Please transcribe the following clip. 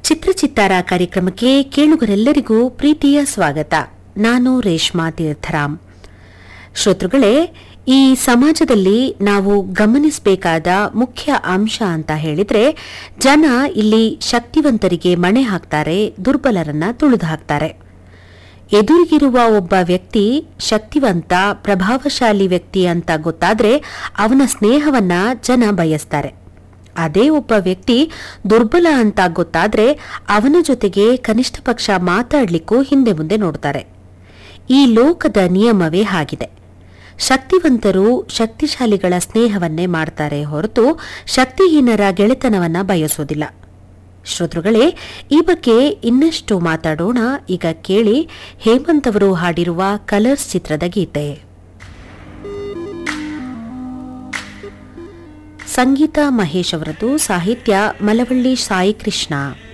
ಚಿತ್ರಚಿತ್ತಾರ ಕಾರ್ಯಕ್ರಮಕ್ಕೆ ಕೇಳುಗರೆಲ್ಲರಿಗೂ ಪ್ರೀತಿಯ ಸ್ವಾಗತ ನಾನು ರೇಷ್ಮಾ ತೀರ್ಥರಾಮ್ ಶ್ರೋತೃಗಳೇ ಈ ಸಮಾಜದಲ್ಲಿ ನಾವು ಗಮನಿಸಬೇಕಾದ ಮುಖ್ಯ ಅಂಶ ಅಂತ ಹೇಳಿದ್ರೆ ಜನ ಇಲ್ಲಿ ಶಕ್ತಿವಂತರಿಗೆ ಮಣೆ ಹಾಕ್ತಾರೆ ದುರ್ಬಲರನ್ನ ತುಳಿದು ಹಾಕ್ತಾರೆ ಎದುರಿಗಿರುವ ಒಬ್ಬ ವ್ಯಕ್ತಿ ಶಕ್ತಿವಂತ ಪ್ರಭಾವಶಾಲಿ ವ್ಯಕ್ತಿ ಅಂತ ಗೊತ್ತಾದ್ರೆ ಅವನ ಸ್ನೇಹವನ್ನ ಜನ ಬಯಸ್ತಾರೆ ಅದೇ ಒಬ್ಬ ವ್ಯಕ್ತಿ ದುರ್ಬಲ ಅಂತ ಗೊತ್ತಾದ್ರೆ ಅವನ ಜೊತೆಗೆ ಕನಿಷ್ಠ ಪಕ್ಷ ಮಾತಾಡ್ಲಿಕ್ಕೂ ಹಿಂದೆ ಮುಂದೆ ನೋಡ್ತಾರೆ ಈ ಲೋಕದ ನಿಯಮವೇ ಹಾಗಿದೆ ಶಕ್ತಿವಂತರು ಶಕ್ತಿಶಾಲಿಗಳ ಸ್ನೇಹವನ್ನೇ ಮಾಡ್ತಾರೆ ಹೊರತು ಶಕ್ತಿಹೀನರ ಗೆಳೆತನವನ್ನ ಬಯಸೋದಿಲ್ಲ ಶ್ರೋತೃಗಳೇ ಈ ಬಗ್ಗೆ ಇನ್ನಷ್ಟು ಮಾತಾಡೋಣ ಈಗ ಕೇಳಿ ಹೇಮಂತ್ ಅವರು ಹಾಡಿರುವ ಕಲರ್ಸ್ ಚಿತ್ರದ ಗೀತೆ ಸಂಗೀತ ಮಹೇಶ್ ಅವರದು ಸಾಹಿತ್ಯ ಮಲವಳ್ಳಿ ಸಾಯಿ ಕೃಷ್ಣ